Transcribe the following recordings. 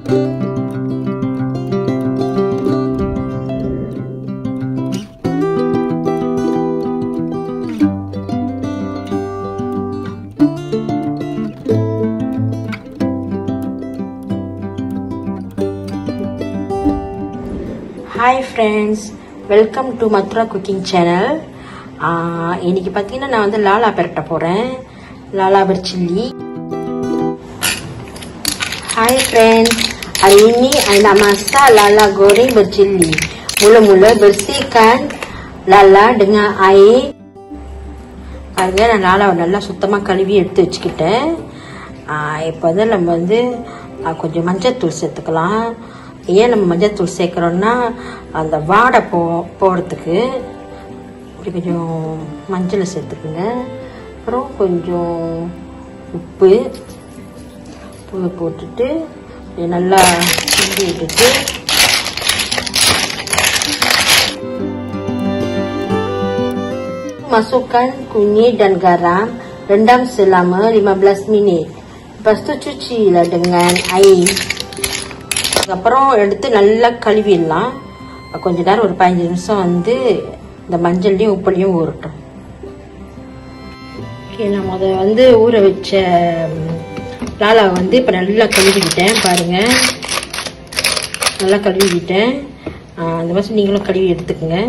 Hi friends welcome to Mathra cooking channel இன்னைக்கு பார்த்தீங்கன்னா நான் வந்து லாலா பெரட்ட போகிறேன் Lala berchilli Hai friends, hari ini saya nak masak lala goreng bercili. Mula-mula bersihkan lala dengan air. பாருங்க நான் லாலாவை நல்லா சுத்தமாக கழுவி எடுத்து வச்சுக்கிட்டேன் இப்போ வந்து நம்ம வந்து ஆ, கொஞ்சம் மஞ்சத்தூள் சேர்த்துக்கலாம் ஏன் நம்ம மஞ்சத்தூள் சேர்க்குறோன்னா அந்த வாடை போ போகிறதுக்கு இப்படி கொஞ்சம் மஞ்சளை சேர்த்துக்குங்க அப்புறம் கொஞ்சம் உப்பு உப்பு போட்டுட்டு இதை நல்லா கிண்டி விட்டுட்டு Masukkan kunyit dan garam, rendam selama 15 minit. Lepas tu cucilah dengan air. அப்புறம் எடுத்து நல்லா கழுவிடலாம் கொஞ்ச நேரம் ஒரு பதினஞ்சு நிமிஷம் வந்து இந்த மஞ்சள்லையும் உப்புலையும் ஊறட்டும் ஓகே நான் முத வந்து ஊற வச்ச ம், லாலா வந்து இப்போ நல்லா கழுவிக்கிட்டேன் பாருங்கள் நல்லா கழுவிக்கிட்டேன் ஆ, அந்த மாதிரி நீங்களும் கழுவி எடுத்துக்கோங்க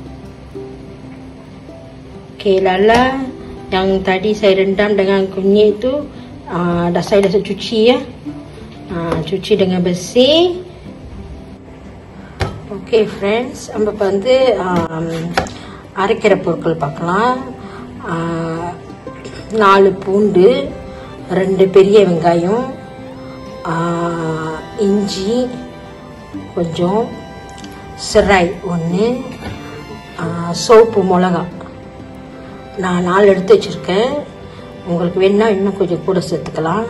Okey, lala yang tadi saya rendam dengan kunyit tu uh, dah saya dah cuci ya. Uh, cuci dengan bersih. Okay friends நம்ம இப்போ வந்து ஆம், அரைக்கிற பொருட்கள் பார்க்கலாம் ஆ, நாலு பூண்டு ரெண்டு பெரிய வெங்காயம் ஆ, இஞ்சி கொஞ்சம் சிராய் ஒன்று சோப்பு மிளகா நான் நாலு எடுத்து வச்சுருக்கேன் உங்களுக்கு வேணா இன்னும் கொஞ்சம் கூட சேர்த்துக்கலாம்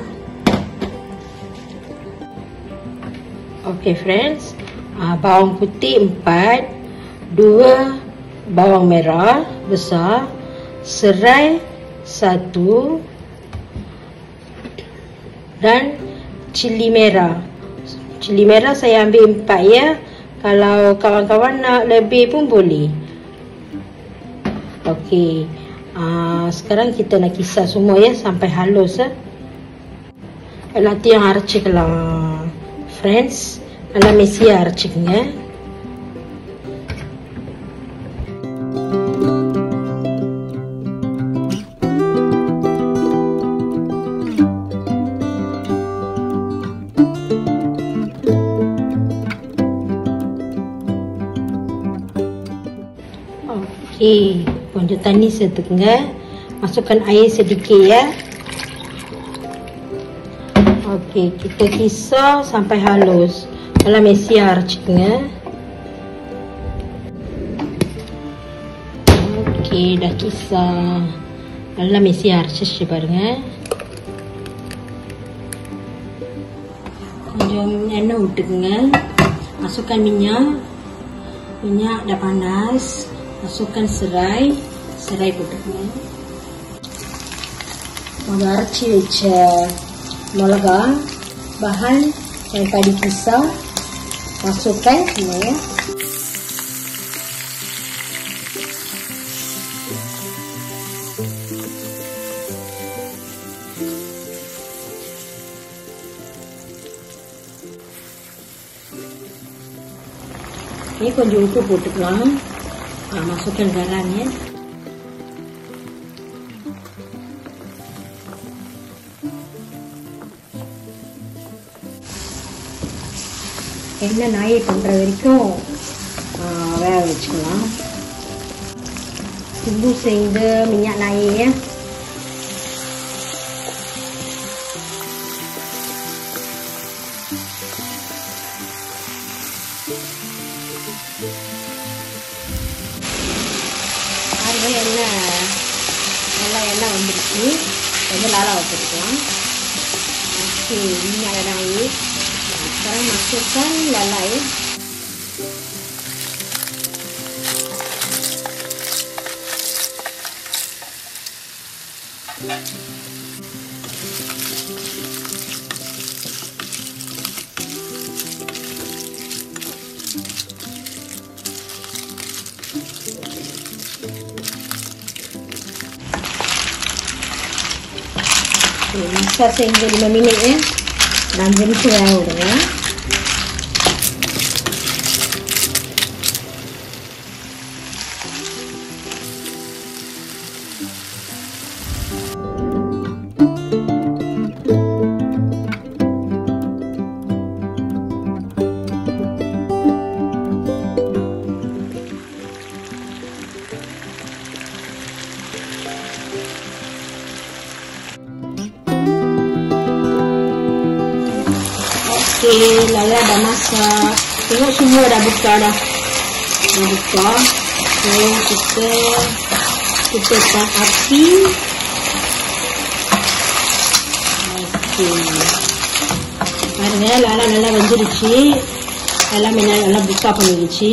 Okey friends, uh, bawang putih empat, dua bawang merah besar, serai satu dan cili merah. Cili merah saya ambil empat ya. Kalau kawan-kawan nak lebih pun boleh. Okey. Uh, sekarang kita nak kisar semua ya sampai halus ya. எல்லாத்தையும் அரைச்சிக்கலாம் friends நல்லா மெஸ்ஸியாக அரைச்சிக்கங்க okay கொஞ்சம் தண்ணி சேர்த்துக்குங்க masukkan air sedikit ya Okey, kita kisar sampai halus. Kalau mesi அரைச்சிக்கங்க okay dah kisar. நல்லா மெசி அரைச்சிச்சு பாருங்க கொஞ்சம் எண்ணெய் விட்டுக்குங்க masukkan minyak minyak dah panas masukkan serai serai போட்டுக்குங்க நம்ம அரைச்சி வச்ச மிளகா bahan yang tadi kisar masukkan semua ya ini கொஞ்சம் உப்பு போட்டுக்கலாம் ஆ, masukkan garam ya எண்ணெய் நாயை பண்ணுற வரைக்கும் ஆ, வேக வச்சுக்கலாம் tunggu sehingga minyak naik ya பாருங்க எண்ணெய் நல்லா எண்ணெய் வந்துருச்சு வந்து லாலா வச்சுருக்கலாம் okay minyak dah naik sekarang masukkan lalai Okay, masak sehingga 5 minit ya. Dan jenis laut ya. Okey, Lala dah masak. Tengok semua dah buka dah. Dah buka. So, kita kita tak api. Okey. பாருங்க லாலா நல்லா வெந்துருச்சு எல்லாமே நல்லா புக்கா பண்ணிடுச்சு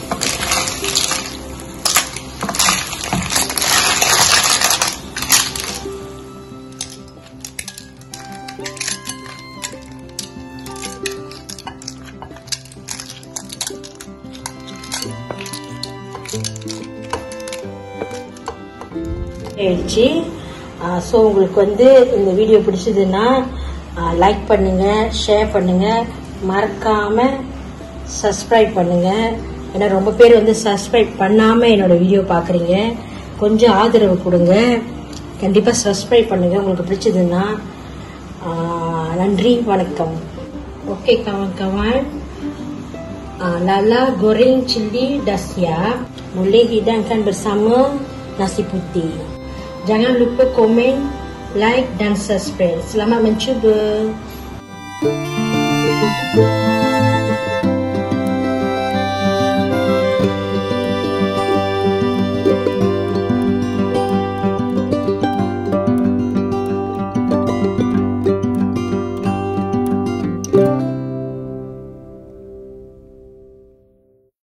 ஆயிடுச்சு so உங்களுக்கு வந்து இந்த வீடியோ பிடிச்சதுன்னா லைக் பண்ணுங்க ஷேர் பண்ணுங்க மறக்காம சப்ஸ்கிரைப் பண்ணுங்க ஏன்னா ரொம்ப பேர் வந்து சப்ஸ்கிரைப் பண்ணாம என்னோட வீடியோ பாக்குறீங்க கொஞ்சம் ஆதரவு கொடுங்க கண்டிப்பா சப்ஸ்கிரைப் பண்ணுங்க உங்களுக்கு பிடிச்சதுன்னா ஆஹ், நன்றி வணக்கம் okay kawan-kawan Ah, lala goreng cili dah siap. Boleh hidangkan bersama nasi putih. Jangan lupa komen, like dan subscribe. Selamat mencuba.